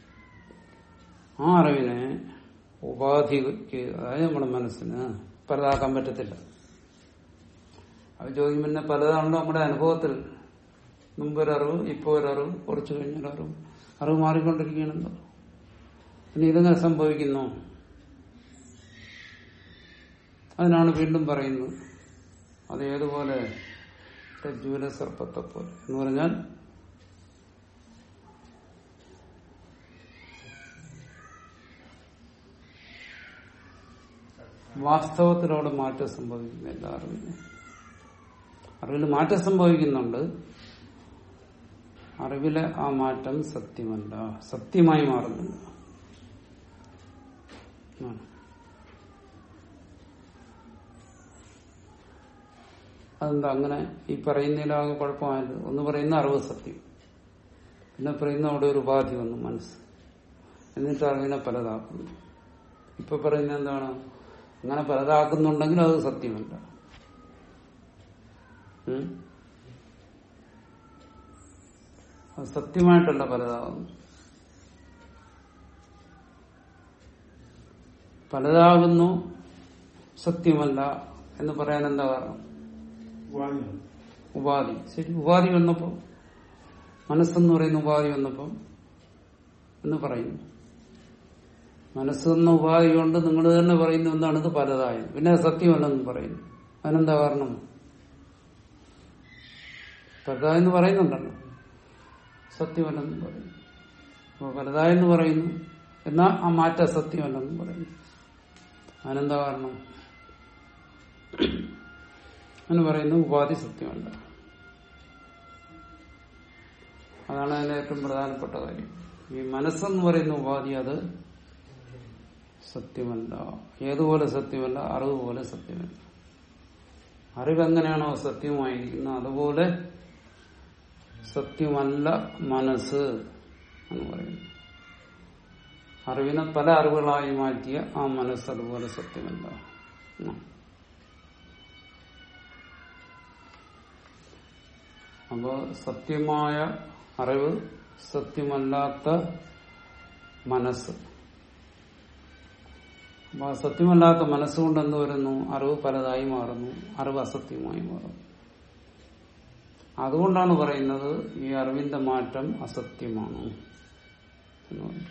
ആ അറിവിനെ ഉപാധിക്ക് അതായത് നമ്മുടെ മനസ്സിന് പലതാക്കാൻ പറ്റത്തില്ല അത് ചോദിക്കും പിന്നെ പലതാണല്ലോ നമ്മുടെ അനുഭവത്തിൽ മുമ്പൊരറിവ് ഇപ്പോൾ ഒരറിവ് കുറച്ചു കഴിഞ്ഞൊരറിവ് അറിവ് മാറിക്കൊണ്ടിരിക്കുകയാണല്ലോ പിന്നെ ഇതെങ്ങനെ സംഭവിക്കുന്നു അതിനാണ് വീണ്ടും പറയുന്നത് അത് ഏതുപോലെ രജ്ജുവില സർപ്പത്തെ പോലെ എന്ന് പറഞ്ഞാൽ വാസ്തവത്തിൽ അവിടെ മാറ്റം സംഭവിക്കുന്നില്ല അറിവിന് അറിവിൽ മാറ്റം സംഭവിക്കുന്നുണ്ട് അറിവിലെ ആ മാറ്റം സത്യമല്ല സത്യമായി മാറുന്നില്ല ആണ്. അതെന്താ അങ്ങനെ ഈ പറയുന്നതിലാകെ കുഴപ്പമായത് ഒന്ന് പറയുന്ന അറിവ് സത്യം പിന്നെ പറയുന്ന അവിടെ ഒരു ഉപാധി വന്നു മനസ്സ് എന്നിട്ട് അറിവിനെ പലതാക്കുന്നു ഇപ്പൊ പറയുന്നത് എന്താണ് അങ്ങനെ പലതാക്കുന്നുണ്ടെങ്കിൽ അത് സത്യമല്ല ഉം? അത് സത്യമായിട്ടല്ല പലതാകുന്നു പലതാകുന്നു സത്യമല്ല എന്ന് പറയാൻ എന്താ കാരണം വാണിയാണ് ഉപാധി ശരി ഉപാധി വന്നപ്പോ മനസ്സെന്ന് പറയുന്ന ഉപാധി വന്നപ്പോ എന്ന് പറയുന്നു മനസ്സെന്ന ഉപാധി കൊണ്ട് നിങ്ങൾ തന്നെ പറയുന്നു എന്താണ് ഇത് പലതായത് പിന്നെ അത് സത്യമല്ലെന്ന് പറയുന്നു അതിനെന്താ കാരണം പലതായെന്ന് പറയുന്നുണ്ടല്ലോ സത്യമല്ലെന്ന് പറയുന്നു അപ്പൊ പലതായെന്ന് പറയുന്നു എന്നാൽ ആ മാറ്റ സത്യമല്ലെന്ന് പറയുന്നു അതിനെന്താ കാരണം എന്ന് പറയുന്നു ഉപാധി സത്യമല്ല അതാണ് അതിന്റെ ഏറ്റവും പ്രധാനപ്പെട്ട കാര്യം ഈ മനസ്സെന്ന് പറയുന്ന ഉപാധി അത് സത്യമല്ല ഏതുപോലെ സത്യമല്ല അറിവ് പോലെ സത്യമല്ല അറിവ് എങ്ങനെയാണോ സത്യമായിരിക്കുന്നത് അതുപോലെ സത്യമല്ല മനസ്സ് എന്ന് പറയുന്നു അറിവിനെ പല അറിവുകളായി മാറ്റിയ ആ മനസ്സ് അതുപോലെ സത്യമല്ല ഉം. അപ്പോ സത്യമായ അറിവ് സത്യമല്ലാത്ത മനസ്സ് അപ്പൊ ആ സത്യമല്ലാത്ത മനസ്സുകൊണ്ട് എന്ത് വരുന്നു അറിവ് പലതായി മാറുന്നു അറിവ് അസത്യമായി മാറുന്നു അതുകൊണ്ടാണ് പറയുന്നത് ഈ അറിവിന്റെ മാറ്റം അസത്യമാണ് എന്ന് പറയും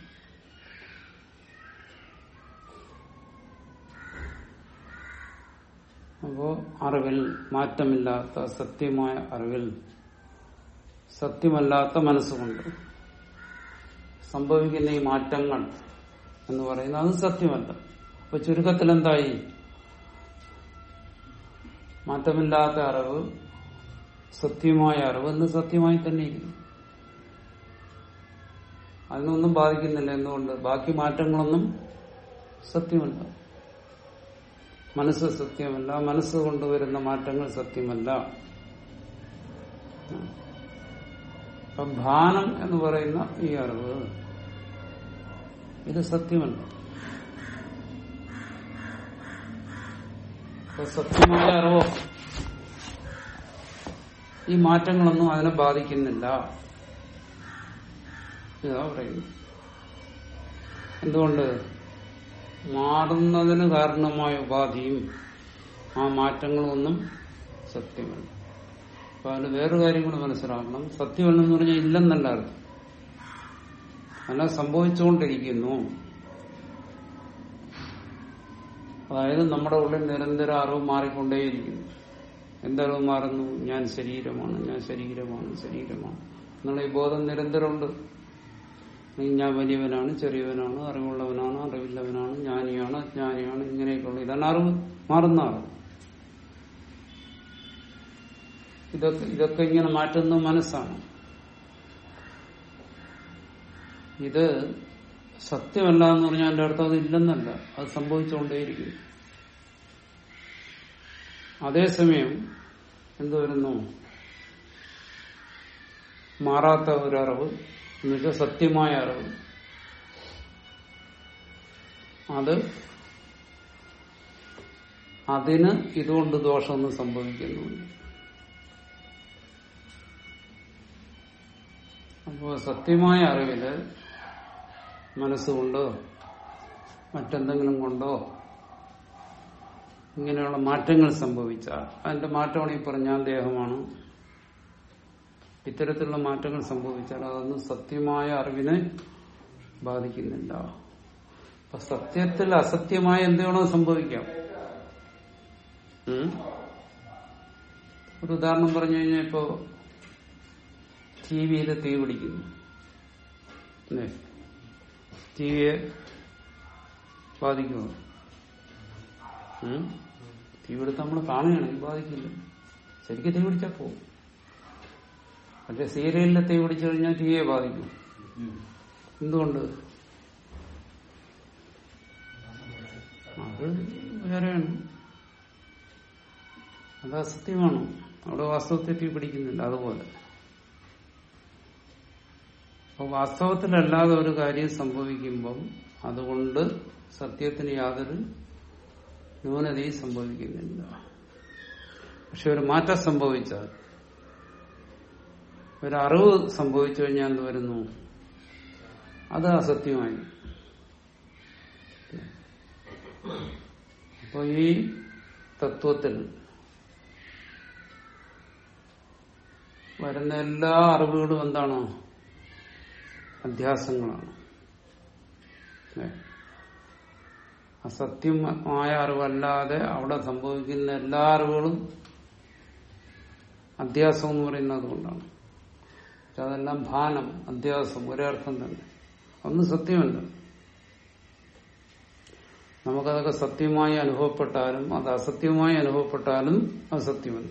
അപ്പോ അറിവിൽ മാറ്റമില്ലാത്ത സത്യമായ അറിവിൽ സത്യമല്ലാത്ത മനസ്സുകൊണ്ട് സംഭവിക്കുന്ന ഈ മാറ്റങ്ങൾ എന്ന് പറയുന്നത് അത് സത്യമല്ല അപ്പൊ ചുരുക്കത്തിൽ എന്തായി മാറ്റമില്ലാത്ത അറിവ് സത്യമായ അറിവ് എന്ന് സത്യമായി തന്നെ ഇരിക്കുന്നു അതിനൊന്നും ബാധിക്കുന്നില്ല എന്തുകൊണ്ട് ബാക്കി മാറ്റങ്ങളൊന്നും സത്യമല്ല മനസ്സ് സത്യമല്ല മനസ്സ് കൊണ്ടുവരുന്ന മാറ്റങ്ങൾ സത്യമല്ല അപ്പൊ ഭാനം എന്ന് പറയുന്ന ഈ അറിവ് ഇത് സത്യമല്ല അപ്പൊ സത്യമായ അറിവോ ഈ മാറ്റങ്ങളൊന്നും അതിനെ ബാധിക്കുന്നില്ല ഇതാ പറയുന്നു എന്തുകൊണ്ട് മാറുന്നതിന് കാരണമായ ഉപാധിയും ആ മാറ്റങ്ങളൊന്നും സത്യമല്ല അപ്പൊ അതിന് വേറൊരു കാര്യം കൂടെ മനസ്സിലാക്കണം സത്യമല്ലെന്ന് പറഞ്ഞാൽ ഇല്ലെന്നല്ല അർത്ഥം അല്ല സംഭവിച്ചുകൊണ്ടിരിക്കുന്നു അതായത് നമ്മുടെ ഉള്ളിൽ നിരന്തരം അറിവ് മാറിക്കൊണ്ടേയിരിക്കുന്നു എന്തറിവ് മാറുന്നു ഞാൻ ശരീരമാണ് ഞാൻ ശരീരമാണ് ശരീരമാണ് എന്നുള്ള ഈ ബോധം നിരന്തരമുണ്ട് അല്ലെങ്കിൽ ഞാൻ വലിയവനാണ് ചെറിയവനാണ് അറിവുള്ളവനാണ് അറിവില്ലവനാണ് ജ്ഞാനിയാണ് അജ്ഞാനിയാണ് ഇങ്ങനെയൊക്കെയുള്ള ഇതാണ് അറിവ് മാറുന്ന അറിവ് ഇതൊക്കെ ഇതൊക്കെ ഇങ്ങനെ മാറ്റുന്ന മനസ്സാണ് ഇത് സത്യമല്ല എന്ന് പറഞ്ഞാൽ എന്റെ അർത്ഥം അത് ഇല്ലെന്നല്ല അത് സംഭവിച്ചുകൊണ്ടേയിരിക്കും അതേസമയം എന്ത് വരുന്നു മാറാത്ത ഒരു അറിവ് എന്നുവെച്ചാൽ സത്യമായ അറിവ് അത് അതിന് ഇതുകൊണ്ട് ദോഷമൊന്നും സംഭവിക്കുന്നുണ്ട് അപ്പോ സത്യമായ അറിവില് മനസ്സുകൊണ്ടോ മറ്റെന്തെങ്കിലും കൊണ്ടോ ഇങ്ങനെയുള്ള മാറ്റങ്ങൾ സംഭവിച്ചാൽ അതിന്റെ മാറ്റമാണ് ഈ പറഞ്ഞ ദേഹമാണ് ഇത്തരത്തിലുള്ള മാറ്റങ്ങൾ സംഭവിച്ചാൽ അതൊന്നും സത്യമായ അറിവിനെ ബാധിക്കുന്നില്ല അപ്പൊ സത്യത്തിൽ അസത്യമായ എന്തുവേണോ സംഭവിക്കാം ഉം? ഒരു ഉദാഹരണം പറഞ്ഞു കഴിഞ്ഞാൽ ഇപ്പോ ടി വിയിൽ തീ പിടിക്കുന്നു ടി വിയെ ബാധിക്കുമോ ഉം? തീ പിടുത്തം നമ്മൾ കാണുകയാണെങ്കിൽ ബാധിക്കില്ല ശരിക്കും തീ പിടിച്ചാൽ പോകും പക്ഷെ സീരിയലിൽ തീ പിടിച്ചു കഴിഞ്ഞാൽ ടി വിയെ ബാധിക്കും എന്തുകൊണ്ട് അത് വേറെയാണ് അത് അസത്യമാണ് അവിടെ വാസ്തവത്തിൽ തീ പിടിക്കുന്നില്ല അതുപോലെ അപ്പൊ വാസ്തവത്തിലല്ലാതെ ഒരു കാര്യം സംഭവിക്കുമ്പം അതുകൊണ്ട് സത്യത്തിന് യാതൊരു ന്യൂനതയും സംഭവിക്കുന്നില്ല പക്ഷെ ഒരു മാറ്റം സംഭവിച്ചാൽ ഒരറിവ് സംഭവിച്ചു കഴിഞ്ഞാൽ എന്ത് വരുന്നു അത് അസത്യമായി അപ്പൊ ഈ തത്വത്തിൽ വരുന്ന എല്ലാ അറിവുകളും എന്താണ് അധ്യാസങ്ങളാണ് ഏ? അസത്യമായ അറിവല്ലാതെ അവിടെ സംഭവിക്കുന്ന എല്ലാ അറിവുകളും അധ്യാസം എന്ന് പറയുന്നത് അതുകൊണ്ടാണ് പക്ഷെ അതെല്ലാം ഭാനം അധ്യാസം ഒരേ അർത്ഥം തന്നെ ഒന്നും സത്യമല്ല നമുക്കതൊക്കെ സത്യമായി അനുഭവപ്പെട്ടാലും അത് അസത്യമായി അനുഭവപ്പെട്ടാലും അസത്യമല്ല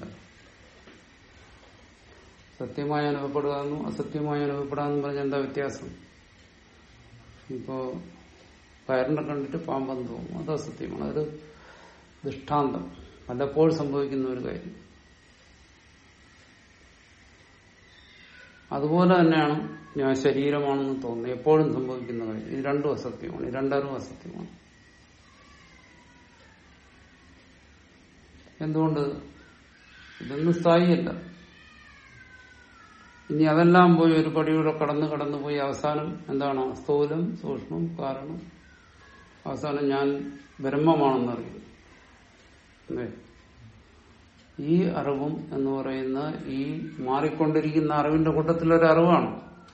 സത്യമായി അനുഭവപ്പെടുക എന്നും അസത്യമായി അനുഭവപ്പെടാന്ന് പറഞ്ഞ എന്താ വ്യത്യാസം ഇപ്പോ കയറിനെ കണ്ടിട്ട് പാമ്പെന്ന് തോന്നും അത് അസത്യമാണ് അതൊരു ദൃഷ്ടാന്തം വല്ലപ്പോഴും സംഭവിക്കുന്ന ഒരു കാര്യം അതുപോലെ തന്നെയാണ് ഞാൻ ശരീരമാണെന്ന് തോന്നുന്നത് എപ്പോഴും സംഭവിക്കുന്ന കാര്യം ഇത് രണ്ടും അസത്യമാണ് ഈ രണ്ടറും അസത്യമാണ് എന്തുകൊണ്ട് ഇതൊന്നും സ്ഥായിയല്ല ഇനി അതെല്ലാം പോയി ഒരു പടിയൂടെ കടന്ന് കടന്നു പോയി അവസാനം എന്താണ് സ്ഥൂലം സൂക്ഷ്മം കാരണം അവസാനം ഞാൻ ബ്രഹ്മമാണെന്നറിയും അല്ലേ ഈ അറിവും എന്ന് പറയുന്ന ഈ മാറിക്കൊണ്ടിരിക്കുന്ന അറിവിന്റെ കൂട്ടത്തിലൊരു അറിവാണ്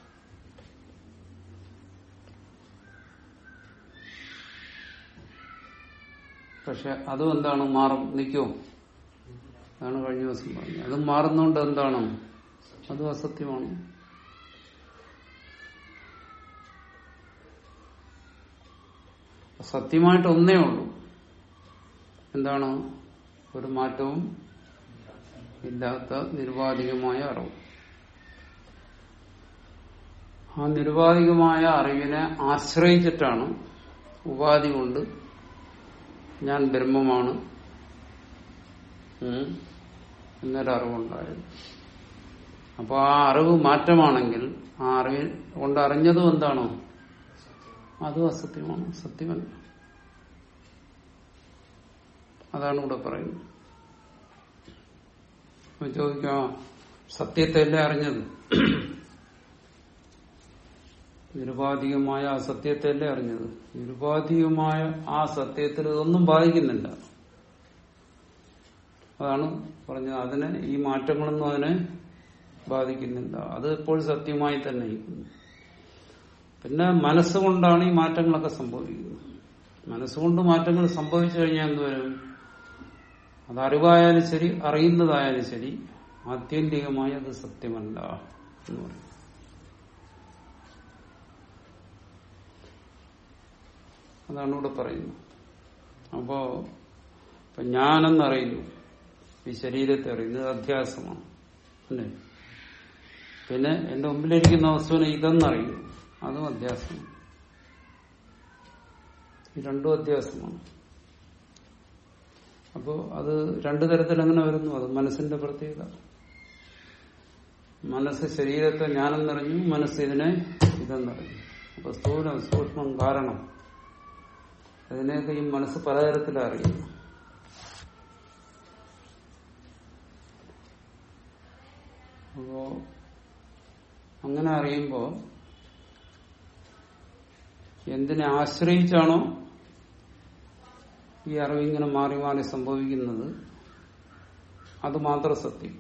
പക്ഷെ അതും എന്താണ് മാറും നിൽക്കുമോ അതാണ് കഴിഞ്ഞ ദിവസം പറഞ്ഞത് അതും മാറുന്നോണ്ട് എന്താണ് അതും അസത്യമാണ് സത്യമായിട്ട് ഒന്നേ ഉള്ളൂ എന്താണ് ഒരു മാറ്റവും ഇല്ലാത്ത നിരുപാധികമായ അറിവ് ആ നിരുപാധികമായ അറിവിനെ ആശ്രയിച്ചിട്ടാണ് ഉപാധി കൊണ്ട് ഞാൻ ബ്രഹ്മമാണ് ഉം, എന്നൊരറിവുണ്ടായത് അപ്പൊ ആ അറിവ് മാറ്റമാണെങ്കിൽ ആ അറിവ് കൊണ്ട് അറിഞ്ഞതും എന്താണോ അതും അസത്യമാണ് സത്യമല്ല അതാണ് ഇവിടെ പറയുന്നത് അപ്പൊ ചോദിക്കാം സത്യത്തെയല്ലേ അറിഞ്ഞത് നിരുപാധികമായ ആ സത്യത്തെയല്ലേ അറിഞ്ഞത് നിരുപാധികമായ ആ സത്യത്തിൽ ഇതൊന്നും ബാധിക്കുന്നില്ല അതാണ് പറഞ്ഞത് അതിനെ ഈ മാറ്റങ്ങളൊന്നും അതിനെ ബാധിക്കുന്നില്ല അത് എപ്പോഴും സത്യമായി തന്നെ ഇരിക്കുന്നു പിന്നെ മനസ്സുകൊണ്ടാണ് ഈ മാറ്റങ്ങളൊക്കെ സംഭവിക്കുന്നത് മനസ്സുകൊണ്ട് മാറ്റങ്ങൾ സംഭവിച്ചു കഴിഞ്ഞാൽ എന്തുവരും അത് അറിവായാലും ശരി അറിയുന്നതായാലും ശരി ആത്യന്തികമായി അത് സത്യമല്ല എന്ന് പറയും അതാണ് ഇവിടെ പറയുന്നത് അപ്പോ ഇപ്പൊ ഞാനെന്നറിയുന്നു ഈ ശരീരത്തെ അറിയുന്നത് അധ്യാസമാണ് അല്ലേ പിന്നെ എന്റെ മുമ്പിലിരിക്കുന്ന വസ്തുവിനെ ഇതെന്നറിയുന്നു അതും അധ്യാസമാണ് ഈ രണ്ടും അധ്യാസമാണ് അപ്പോ അത് രണ്ടു തരത്തിൽ എങ്ങനെ വരുന്നു അത് മനസ്സിന്റെ പ്രത്യേകത മനസ്സ് ശരീരത്തെ ഞാനെന്നറിഞ്ഞു മനസ്സ് ഇതിനെ ഇതെന്നറിഞ്ഞു അപ്പൊ സ്ഥൂലം സൂക്ഷ്മം കാരണം അതിനെയൊക്കെ ഈ മനസ്സ് പലതരത്തിലറിയുന്നു അപ്പോ അങ്ങനെ അറിയുമ്പോൾ എന്തിനെ ആശ്രയിച്ചാണോ ഈ അറിവ് ഇങ്ങനെ മാറി മാറി സംഭവിക്കുന്നത് അത് മാത്രം സത്യം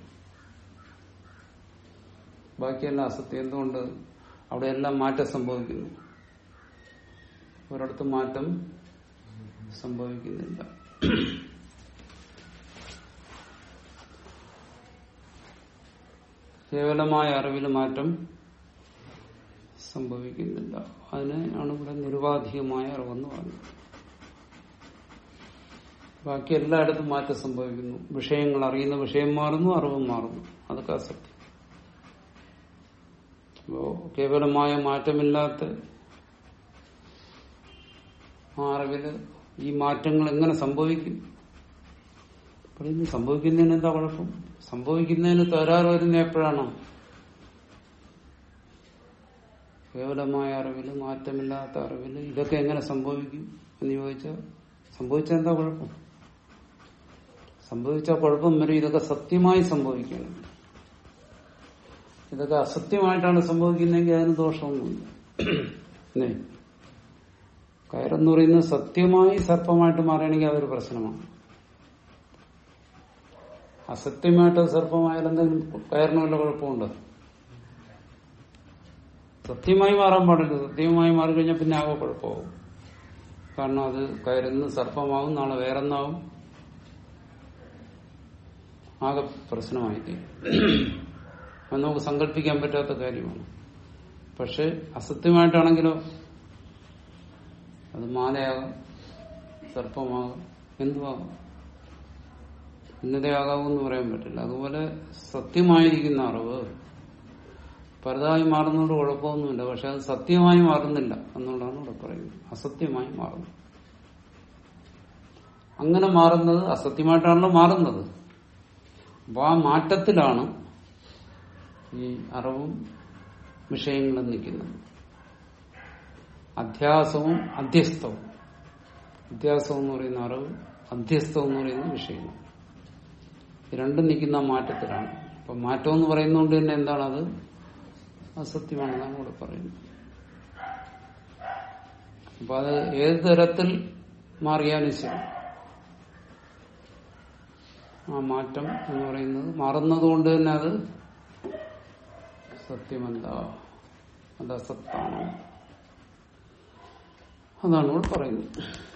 ബാക്കിയെല്ലാം അസത്യം എന്തുകൊണ്ട് അവിടെ എല്ലാം മാറ്റം സംഭവിക്കുന്നു ഒരിടത്ത് മാറ്റം സംഭവിക്കുന്നില്ല കേവലമായ അറിവിൽ മാറ്റം സംഭവിക്കുന്നില്ല അതിന് ആണ് ഇവിടെ നിരുപാധികമായ അറിവെന്ന് പറഞ്ഞത് ബാക്കി എല്ലായിടത്തും മാറ്റം സംഭവിക്കുന്നു വിഷയങ്ങൾ അറിയുന്ന വിഷയം മാറുന്നു അറിവും മാറുന്നു അതൊക്കെ അസത്യം അപ്പോ കേവലമായ മാറ്റമില്ലാത്ത ആ അറിവില് ഈ മാറ്റങ്ങൾ എങ്ങനെ സംഭവിക്കും പറയുന്നു സംഭവിക്കുന്നതിന് എന്താ കുഴപ്പം സംഭവിക്കുന്നതിന് തകരാറ് വരുന്ന എപ്പോഴാണോ കേവലമായ അറിവില് മാറ്റമില്ലാത്ത അറിവില് ഇതൊക്കെ എങ്ങനെ സംഭവിക്കും എന്ന് ചോദിച്ചാൽ സംഭവിച്ചാൽ എന്താ കുഴപ്പം സംഭവിച്ച കുഴപ്പം വരെ ഇതൊക്കെ സത്യമായി സംഭവിക്കണം ഇതൊക്കെ അസത്യമായിട്ടാണ് സംഭവിക്കുന്നതെങ്കിൽ അതിന് ദോഷമൊന്നുമില്ല അല്ലേ കയറെന്ന് പറയുന്നത് സത്യമായി സർപ്പമായിട്ട് മാറുകയാണെങ്കിൽ അതൊരു പ്രശ്നമാണ് അസത്യമായിട്ട് സർപ്പമായാൽ എന്തെങ്കിലും കയറിന് വല്ല കുഴപ്പമുണ്ടോ സത്യമായി മാറാൻ പാടില്ല സത്യമായി മാറിക്കഴിഞ്ഞാൽ പിന്നെ ആകെ കുഴപ്പമാവും കാരണം അത് കയറുന്ന സർപ്പമാവും നാളെ വേറെന്നാവും ആകെ പ്രശ്നമായി തീരും അത് നമുക്ക് സങ്കല്പിക്കാൻ പറ്റാത്ത കാര്യമാണ് പക്ഷെ അസത്യമായിട്ടാണെങ്കിലോ അത് മാലയാകാം സർപ്പമാകാം എന്തുമാകാം ഇന്നതയാകാമെന്ന് പറയാൻ പറ്റില്ല അതുപോലെ സത്യമായിരിക്കുന്ന അറിവ് പലതായി മാറുന്നതുകൊണ്ട് കുഴപ്പമൊന്നുമില്ല പക്ഷെ അത് സത്യമായി മാറുന്നില്ല എന്നുള്ളതാണ് ഇവിടെ പറയുന്നത് അസത്യമായി മാറുന്നു അങ്ങനെ മാറുന്നത് അസത്യമായിട്ടാണല്ലോ മാറുന്നത് അപ്പൊ ആ മാറ്റത്തിലാണ് ഈ അറിവും വിഷയങ്ങളും നിൽക്കുന്നത് അധ്യാസവും അധ്യസ്ഥവും അധ്യാസം എന്ന് പറയുന്ന അറിവ് അധ്യസ്ഥം എന്ന് പറയുന്ന വിഷയങ്ങൾ ഇത് രണ്ടും നിൽക്കുന്ന മാറ്റത്തിലാണ് അപ്പൊ മാറ്റം എന്ന് പറയുന്നതുകൊണ്ട് തന്നെ എന്താണ് അത് അസത്യമാണെന്നാണ് ഇവിടെ പറയുന്നത് അപ്പൊ അത് ഏത് തരത്തിൽ മാറിയാലും ശരി ആ മാറ്റം എന്ന് പറയുന്നത് മാറുന്നത് കൊണ്ട് തന്നെ അത് സത്യമല്ല അത് അസത്താണോ അതാണ് ഇവിടെ പറയുന്നത്